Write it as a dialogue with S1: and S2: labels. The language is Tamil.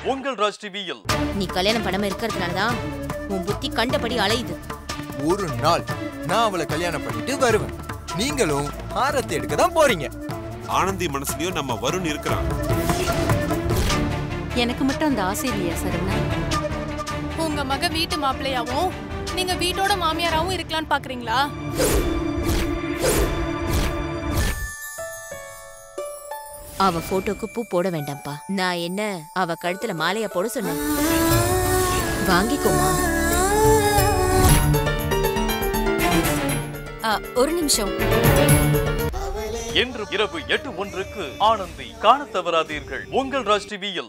S1: உங்கள் ராஜ் டிவியில்
S2: நீ கல்யாணம் பண்ணாம இருக்கிறதுனாலதான் உன் புத்தி கண்டபடி அலையுது
S3: ஒரு நாள் நான் அவளை கல்யாணம் பண்ணிட்டு வருவேன் நீங்களும் ஆரத்தி எடுக்க தான் போறீங்க
S4: ஆனந்தி மனசுலயும் நம்ம வருண் இருக்கிறான்
S5: எனக்கு மட்டும் அந்த ஆசை இல்லையா சரவணா
S6: உங்க மக வீட்டு மாப்பிள்ளையாவும் நீங்க வீட்டோட மாமியாராவும் இருக்கலாம்னு பாக்குறீங்களா
S2: அவ போட்டோக்கு பூ போட வேண்டாம்ப்பா நான் என்ன அவ கழுத்துல மாலையா போட சொன்னேன் வாங்கிக்கோமா
S5: ஆ, ஒரு நிமிஷம்
S1: இன்று இரவு எட்டு ஒன்றுக்கு ஆனந்தி காணத் தவறாதீர்கள் உங்கள் ராஜ் டிவியில்